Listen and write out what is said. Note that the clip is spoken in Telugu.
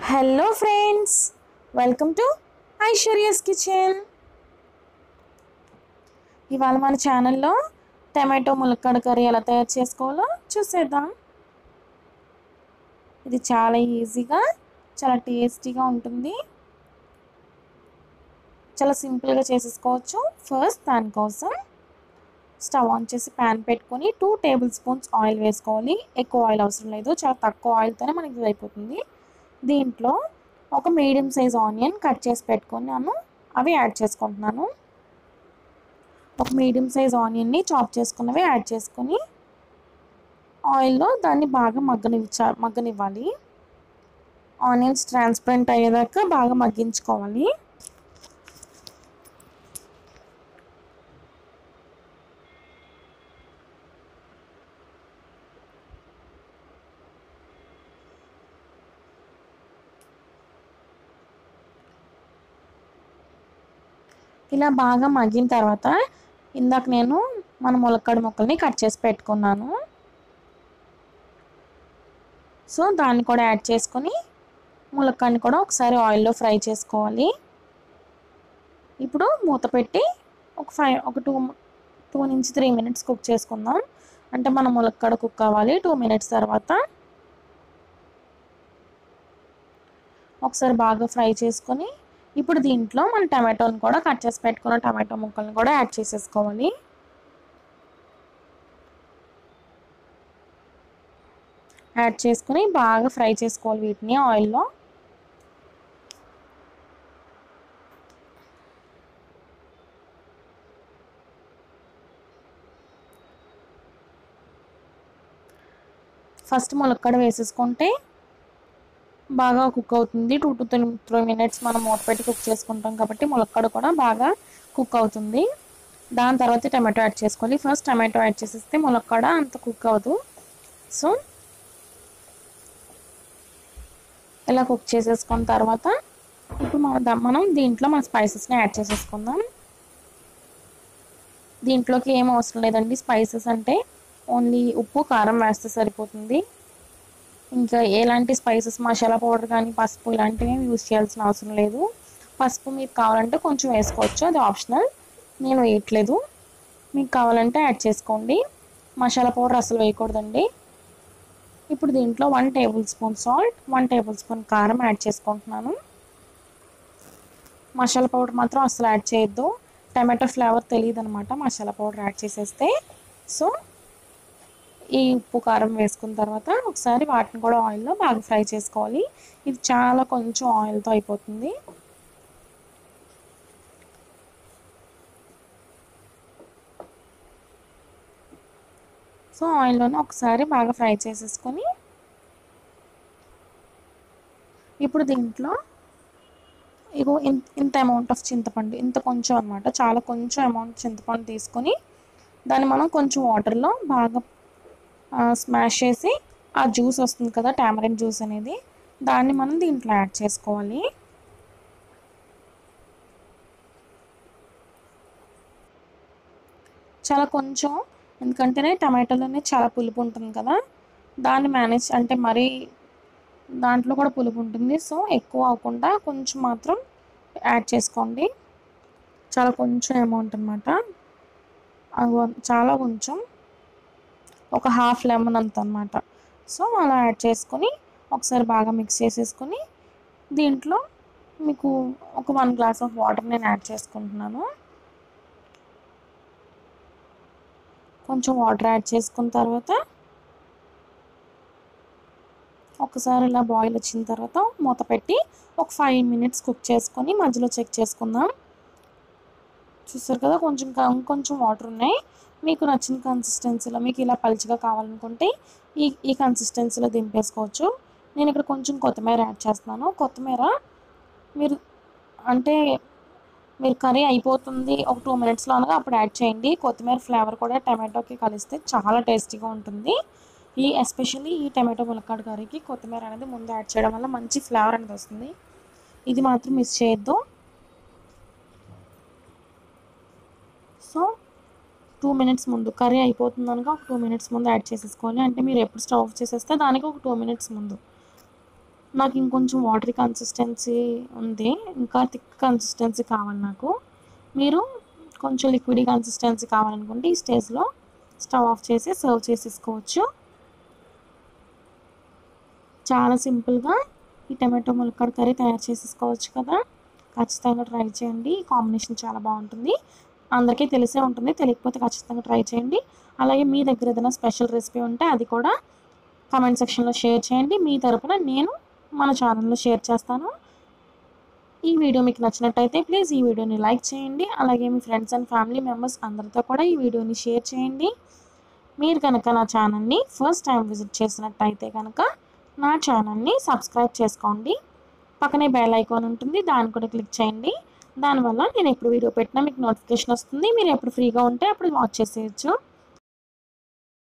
hello friends welcome to Aishwarya's kitchen ఇవాళ మన ఛానల్లో టమాటో ములక్కాడ కర్రీ ఎలా తయారు చేసుకోవాలో చూసేద్దాం ఇది చాలా ఈజీగా చాలా టేస్టీగా ఉంటుంది చాలా సింపుల్గా చేసేసుకోవచ్చు ఫస్ట్ దానికోసం స్టవ్ ఆన్ చేసి ప్యాన్ పెట్టుకొని టూ టేబుల్ స్పూన్స్ ఆయిల్ వేసుకోవాలి ఎక్కువ ఆయిల్ అవసరం లేదు చాలా తక్కువ ఆయిల్తోనే మనకి ఇది అయిపోతుంది దీంట్లో ఒక మీడియం సైజ్ ఆనియన్ కట్ చేసి పెట్టుకున్నాను అవి యాడ్ చేసుకుంటున్నాను ఒక మీడియం సైజ్ ఆనియన్ని చాప్ చేసుకున్నవి యాడ్ చేసుకొని ఆయిల్లో దాన్ని బాగా మగ్గనిచ్చా మగ్గనివ్వాలి ఆనియన్స్ ట్రాన్స్పరెంట్ అయ్యేదాకా బాగా మగ్గించుకోవాలి ఇలా బాగా మగ్గిన తర్వాత ఇందాక నేను మన ములక్కాడ ముక్కల్ని కట్ చేసి పెట్టుకున్నాను సో దాన్ని కూడా యాడ్ చేసుకొని ములక్కాడని కూడా ఒకసారి ఆయిల్లో ఫ్రై చేసుకోవాలి ఇప్పుడు మూత పెట్టి ఒక ఫైవ్ ఒక టూ టూ నుంచి త్రీ మినిట్స్ కుక్ చేసుకుందాం అంటే మన ములక్కాడ కుక్ అవ్వాలి టూ మినిట్స్ తర్వాత ఒకసారి బాగా ఫ్రై చేసుకొని ఇప్పుడు దీంట్లో మన టమాటోని కూడా కట్ చేసి పెట్టుకున్న టమాటో ముక్కల్ని కూడా యాడ్ చేసేసుకోవాలి యాడ్ చేసుకుని బాగా ఫ్రై చేసుకోవాలి వీటిని ఆయిల్లో ఫస్ట్ ములక్కడ వేసేసుకుంటే బాగా కుక్ అవుతుంది two to three three minutes మనం మూత పెట్టి కుక్ చేసుకుంటాం కాబట్టి ములక్కడ కూడా బాగా కుక్ అవుతుంది దాని తర్వాత టమాటో యాడ్ చేసుకోవాలి ఫస్ట్ టమాటో యాడ్ చేసేస్తే ములక్కడ అంత కుక్ అవ్వదు సో ఇలా కుక్ చేసేసుకున్న తర్వాత ఇప్పుడు మనం మనం దీంట్లో మన స్పైసెస్ని యాడ్ చేసేసుకుందాం దీంట్లోకి ఏం అవసరం లేదండి స్పైసెస్ అంటే ఓన్లీ ఉప్పు కారం వేస్తే సరిపోతుంది ఇంకా ఎలాంటి స్పైసెస్ మసాలా పౌడర్ కానీ పసుపు ఇలాంటివి యూజ్ చేయాల్సిన అవసరం లేదు పసుపు మీకు కావాలంటే కొంచెం వేసుకోవచ్చు అది ఆప్షనల్ నేను వేయట్లేదు మీకు కావాలంటే యాడ్ చేసుకోండి మసాలా పౌడర్ అసలు వేయకూడదండి ఇప్పుడు దీంట్లో one tablespoon salt one tablespoon కారం యాడ్ చేసుకుంటున్నాను మసాలా పౌడర్ మాత్రం అసలు యాడ్ చేయొద్దు టమాటో ఫ్లేవర్ తెలియదు అనమాట మసాలా పౌడర్ యాడ్ చేసేస్తే సో ఈ ఉప్పు కారం వేసుకున్న తర్వాత ఒకసారి వాటిని కూడా ఆయిల్లో బాగా ఫ్రై చేసుకోవాలి ఇది చాలా కొంచెం ఆయిల్తో అయిపోతుంది సో ఆయిల్లోనే ఒకసారి బాగా ఫ్రై చేసేసుకొని ఇప్పుడు దీంట్లో ఇగో ఇంత అమౌంట్ ఆఫ్ చింతపండు ఇంత కొంచెం అనమాట చాలా కొంచెం అమౌంట్ చింతపండు తీసుకొని దాన్ని మనం కొంచెం వాటర్లో బాగా స్మాష్ చేసి ఆ జ్యూస్ వస్తుంది కదా టామరిన్ జ్యూస్ అనేది దాన్ని మనం దీంట్లో యాడ్ చేసుకోవాలి చాలా కొంచెం ఎందుకంటేనే టమాటోలోనే చాలా పులుపు ఉంటుంది కదా దాన్ని మేనేజ్ అంటే మరీ దాంట్లో కూడా పులుపు ఉంటుంది సో ఎక్కువ అవ్వకుండా కొంచెం మాత్రం యాడ్ చేసుకోండి చాలా కొంచెం అమౌంట్ అనమాట చాలా కొంచెం ఒక హాఫ్ లెమన్ అంత అనమాట సో అలా యాడ్ చేసుకొని ఒకసారి బాగా మిక్స్ చేసేసుకొని దీంట్లో మీకు ఒక వన్ గ్లాస్ ఆఫ్ వాటర్ నేను యాడ్ చేసుకుంటున్నాను కొంచెం వాటర్ యాడ్ చేసుకున్న తర్వాత ఒకసారి ఇలా బాయిల్ వచ్చిన తర్వాత మూత పెట్టి ఒక ఫైవ్ మినిట్స్ కుక్ చేసుకొని మధ్యలో చెక్ చేసుకుందాం చూస్తారు కదా కొంచెం కొంచెం వాటర్ ఉన్నాయి మీకు నచ్చిన కన్సిస్టెన్సీలో మీకు ఇలా పలుచగా కావాలనుకుంటే ఈ ఈ కన్సిస్టెన్సీలో దింపేసుకోవచ్చు నేను ఇక్కడ కొంచెం కొత్తిమీర యాడ్ చేస్తున్నాను కొత్తిమీర మీరు అంటే మీరు కర్రీ అయిపోతుంది ఒక టూ మినిట్స్లో అనగా అప్పుడు యాడ్ చేయండి కొత్తిమీర ఫ్లేవర్ కూడా టమాటోకి కలిస్తే చాలా టేస్టీగా ఉంటుంది ఈ ఎస్పెషల్లీ ఈ టమాటో ములక్కాడ కర్రీకి కొత్తిమీర అనేది ముందు యాడ్ చేయడం వల్ల మంచి ఫ్లేవర్ అనేది వస్తుంది ఇది మాత్రం మిస్ చేయొద్దు సో టూ మినిట్స్ ముందు కర్రీ అయిపోతుంది అనగా ఒక టూ మినిట్స్ ముందు యాడ్ చేసేసుకోవాలి అంటే మీరు ఎప్పుడు స్టవ్ ఆఫ్ చేసేస్తే దానికి ఒక టూ మినిట్స్ ముందు నాకు ఇంకొంచెం వాటరీ కన్సిస్టెన్సీ ఉంది ఇంకా థిక్ కన్సిస్టెన్సీ కావాలి నాకు మీరు కొంచెం లిక్విడ్ కన్సిస్టెన్సీ కావాలనుకుంటే ఈ స్టేజ్లో స్టవ్ ఆఫ్ చేసి సర్వ్ చేసేసుకోవచ్చు చాలా సింపుల్గా ఈ టమాటో ములక్కడ కర్రీ తయారు చేసేసుకోవచ్చు కదా ఖచ్చితంగా ట్రై చేయండి ఈ కాంబినేషన్ చాలా బాగుంటుంది అందరికీ తెలిసే ఉంటుంది తెలియకపోతే ఖచ్చితంగా ట్రై చేయండి అలాగే మీ దగ్గర ఏదైనా స్పెషల్ రెసిపీ ఉంటే అది కూడా కామెంట్ సెక్షన్లో షేర్ చేయండి మీ తరపున నేను మన ఛానల్లో షేర్ చేస్తాను ఈ వీడియో మీకు నచ్చినట్టయితే ప్లీజ్ ఈ వీడియోని లైక్ చేయండి అలాగే మీ ఫ్రెండ్స్ అండ్ ఫ్యామిలీ మెంబర్స్ అందరితో కూడా ఈ వీడియోని షేర్ చేయండి మీరు కనుక నా ఛానల్ని ఫస్ట్ టైం విజిట్ చేసినట్టయితే కనుక నా ఛానల్ని సబ్స్క్రైబ్ చేసుకోండి పక్కనే బెల్ ఐకాన్ ఉంటుంది దాన్ని కూడా క్లిక్ చేయండి దానివల్ల నేను ఎప్పుడు వీడియో పెట్టినా మీకు నోటిఫికేషన్ వస్తుంది మీరు ఎప్పుడు ఫ్రీగా ఉంటే అప్పుడు వాచ్ చేసేయచ్చు